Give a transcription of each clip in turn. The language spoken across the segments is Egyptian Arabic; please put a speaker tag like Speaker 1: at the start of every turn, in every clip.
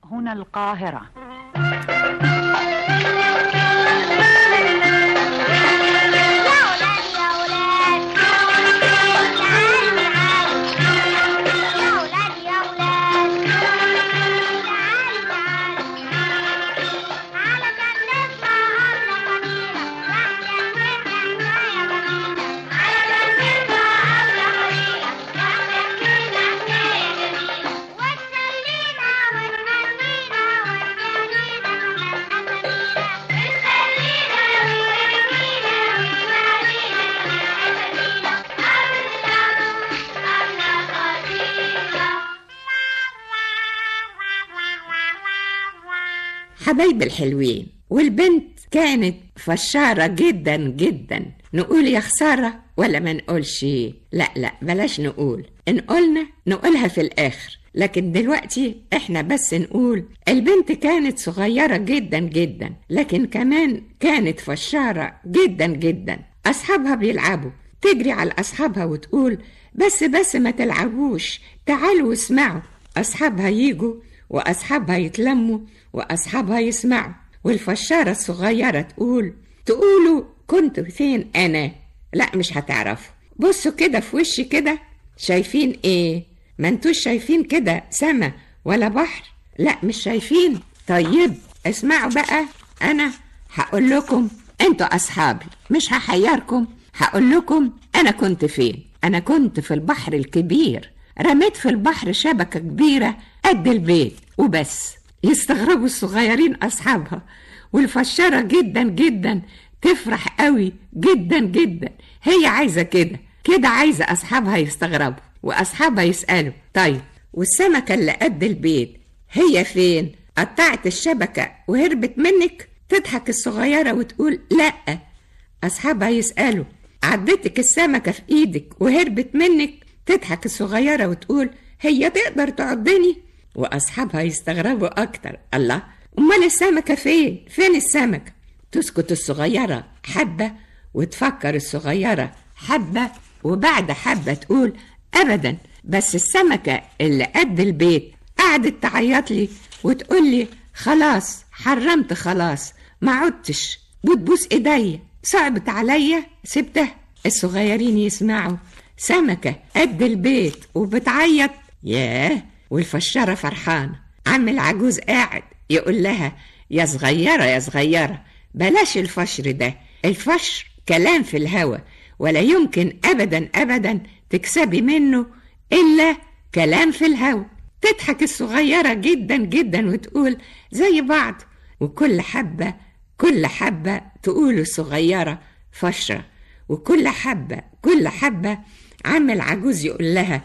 Speaker 1: هنا القاهرة
Speaker 2: حبايب الحلوين والبنت كانت فشارة جدا جدا نقول يا خسارة ولا ما نقولش لا لا بلاش نقول إن قلنا نقولها في الآخر لكن دلوقتي احنا بس نقول البنت كانت صغيرة جدا جدا لكن كمان كانت فشارة جدا جدا أصحابها بيلعبوا تجري على أصحابها وتقول بس بس ما تلعبوش تعالوا اسمعوا أصحابها يجوا وأصحابها يتلموا وأصحابها يسمعوا والفشارة الصغيرة تقول تقولوا كنت فين أنا لا مش هتعرفوا بصوا كده في وشي كده شايفين ايه ما انتوش شايفين كده سما ولا بحر لا مش شايفين طيب اسمعوا بقى انا هقول لكم انتوا اصحابي مش هحيركم هقول لكم انا كنت فين انا كنت في البحر الكبير رميت في البحر شبكة كبيرة قد البيت وبس يستغربوا الصغيرين أصحابها والفشارة جدا جدا تفرح قوي جدا جدا هي عايزة كده كده عايزة أصحابها يستغربوا وأصحابها يسألوا طيب والسمكة اللي قد البيت هي فين؟ قطعت الشبكة وهربت منك؟ تضحك الصغيرة وتقول لأ أصحابها يسألوا عدتك السمكة في إيدك وهربت منك؟ تضحك الصغيرة وتقول هي تقدر تعضني؟ وأصحابها يستغربوا أكتر الله أمال السمكة فين؟ فين السمكة؟ تسكت الصغيرة حبة وتفكر الصغيرة حبة وبعد حبة تقول أبدا بس السمكة اللي قد البيت قعدت تعيط لي وتقول لي خلاص حرمت خلاص ما عدتش وتبوس ايديا صعبت عليا سبتها الصغيرين يسمعوا سمكة قد البيت وبتعيط ياه والفشارة فرحانة عم العجوز قاعد يقول لها يا صغيرة يا صغيرة بلاش الفشر ده الفشر كلام في الهوى ولا يمكن أبدا أبدا تكسبي منه إلا كلام في الهوى تضحك الصغيرة جدا جدا وتقول زي بعض وكل حبة كل حبة تقول الصغيرة فشرة وكل حبة كل حبة عم العجوز يقول لها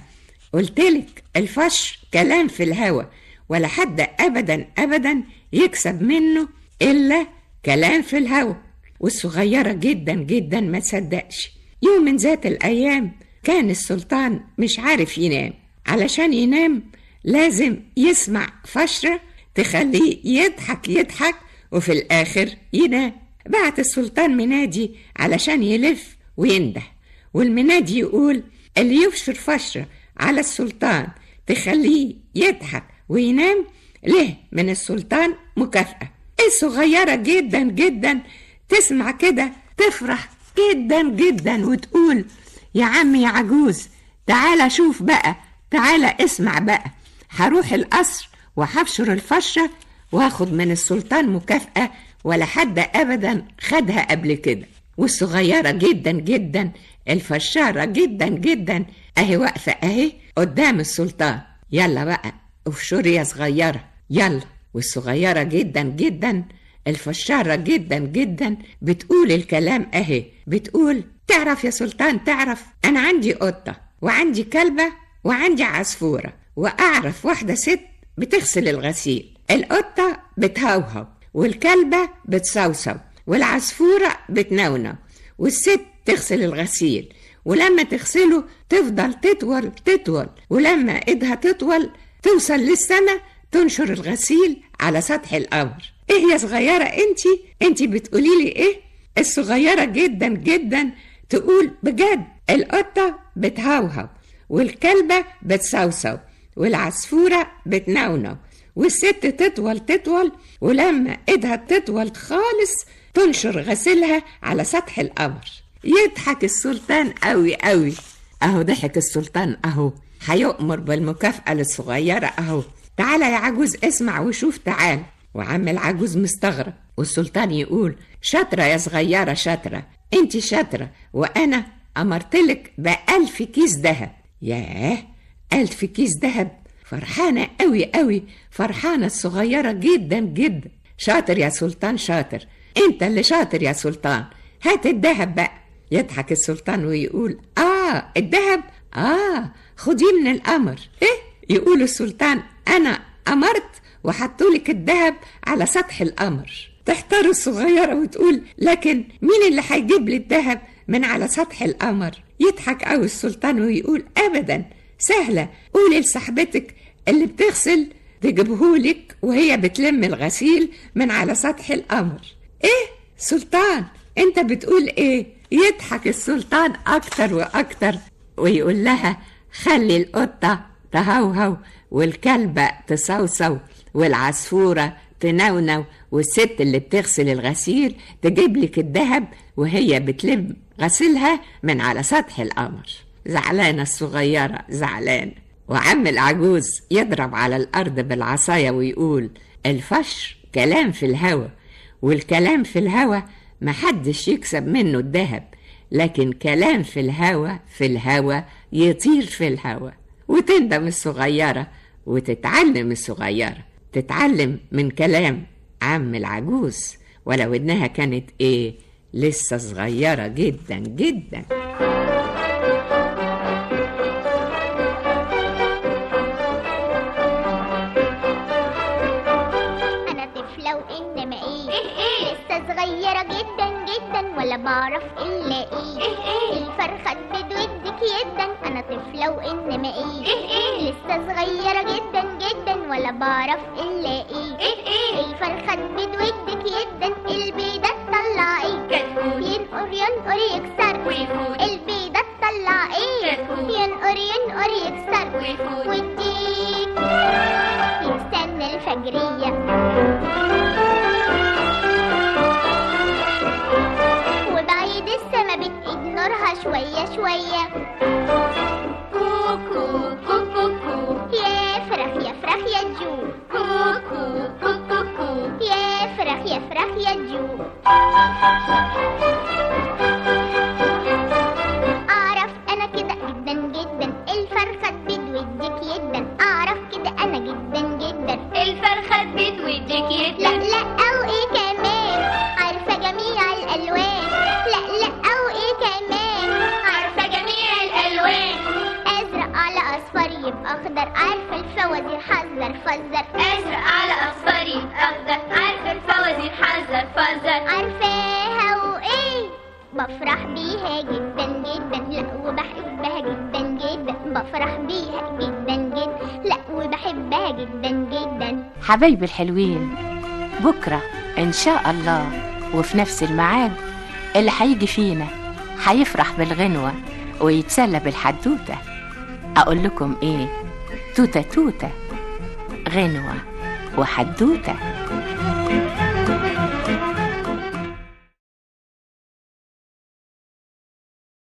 Speaker 2: قلتلك الفشر كلام في الهوى ولا حد أبدا أبدا يكسب منه إلا كلام في الهوى والصغيرة جدا جدا ما تصدقش يوم من ذات الأيام كان السلطان مش عارف ينام علشان ينام لازم يسمع فشرة تخليه يضحك يضحك وفي الآخر ينام بعت السلطان منادي علشان يلف وينده والمنادي يقول اللي يفشر فشرة على السلطان تخليه يضحك وينام له من السلطان مكافأة الصغيرة جدا جدا تسمع كده تفرح جدا جدا وتقول يا عم يا عجوز تعالى شوف بقى تعالى اسمع بقى هروح القصر وهفشر الفشة واخد من السلطان مكافأة ولا حد أبدا خدها قبل كده والصغيرة جدا جدا الفشارة جدا جدا أهي واقفة أهي قدام السلطان يلا بقى افشري يا صغيرة يلا والصغيرة جدا جدا الفشارة جدا جدا بتقول الكلام أهي بتقول تعرف يا سلطان تعرف أنا عندي قطة وعندي كلبة وعندي عصفورة وأعرف واحدة ست بتغسل الغسيل القطة بتهوهو والكلبة بتصوصو والعصفورة بتنونو والست تغسل الغسيل ولما تغسله تفضل تطول تطول ولما ايدها تطول توصل للسما تنشر الغسيل على سطح القمر ايه يا صغيرة انتي انتي بتقولي لي ايه الصغيرة جدا جدا تقول بجد القطة بتهوهو والكلبة بتصوصو والعصفورة بتنونو والست تطول تطول ولما ايدها تطول خالص تنشر غسيلها على سطح القمر يضحك السلطان قوي قوي اهو ضحك السلطان اهو هيؤمر بالمكافأة للصغيرة اهو تعالى يا عجوز اسمع وشوف تعال وعم العجوز مستغرب والسلطان يقول شاطرة يا صغيرة شاطرة انت شاطرة وانا امرتلك بألف كيس دهب ياه ألف كيس دهب فرحانة قوي قوي فرحانة الصغيرة جدا جدا شاطر يا سلطان شاطر انت اللي شاطر يا سلطان هات الدهب بقى يضحك السلطان ويقول اه الدهب اه خديه من القمر ايه يقول السلطان انا امرت وحطولك الدهب على سطح القمر تحتار الصغيرة وتقول لكن مين اللي هيجيب لي الدهب من على سطح القمر يضحك قوي السلطان ويقول ابدا سهلة قولي لصاحبتك اللي بتغسل تجيبهولك وهي بتلم الغسيل من على سطح القمر ايه سلطان انت بتقول ايه يضحك السلطان اكتر واكتر ويقول لها خلي القطة تهوهو والكلبة تصوصو والعصفورة تنونو والست اللي بتغسل الغسيل تجيب لك الذهب وهي بتلم غسيلها من على سطح القمر زعلانة الصغيرة زعلانة وعم العجوز يضرب على الأرض بالعصاية ويقول الفشر كلام في الهوى والكلام في الهوى محدش يكسب منه الذهب لكن كلام في الهوى في الهوى يطير في الهوى وتندم الصغيرة وتتعلم الصغيرة تتعلم من كلام عم العجوز ولو انها كانت ايه لسه صغيرة جدا جدا
Speaker 1: انا طفله وانما ايه لسه صغيره جدا جدا ولا بعرف الا ايه الفرخه تبدودك يدا انا طفله وانما ايه لسه صغيره جدا جدا ولا بعرف الا ايه الفرخه تبدودك يدا البيضه تطلع ايه ينقر ينقر يكسر البيضه تطلع ايه ينقر ينقر يكسر والديك يستنى الفجريه وبعيد السما بتقيد نورها شوية شوية كوكو كوكو كو يا فرخ يا فرخ يا جو كوكو كوكو كو يا فرخ يا فرخ يا جو أعرف أنا كده جدا جدا الفرخة تبيض ويديك يدا أعرف كده أنا جدا جدا
Speaker 3: الفرخة تبيض ويديك
Speaker 1: لا
Speaker 3: يدلق
Speaker 1: لا أو إيه كمان عارفة جميع الألوان لا لا أو إيه كمان
Speaker 3: عارفة جميع الألوان
Speaker 1: أزرق على أصفر يبقى أخضر عارفة الفوازير حذر فزر
Speaker 3: أزرق على أصفر يبقى أخضر عارفة الفوازير حذر فزر
Speaker 1: عارفاها وإيه بفرح بيها جدا جدا لا وبحبها جدا جدا بفرح بيها جدا جدا لا وبحبها جدا جدا
Speaker 4: حبايبي الحلوين بكرة إن شاء الله وفي نفس الميعاد اللي هيجي فينا هيفرح بالغنوة ويتسلى بالحدوتة أقول لكم إيه توتة توتة غنوة وحدوتة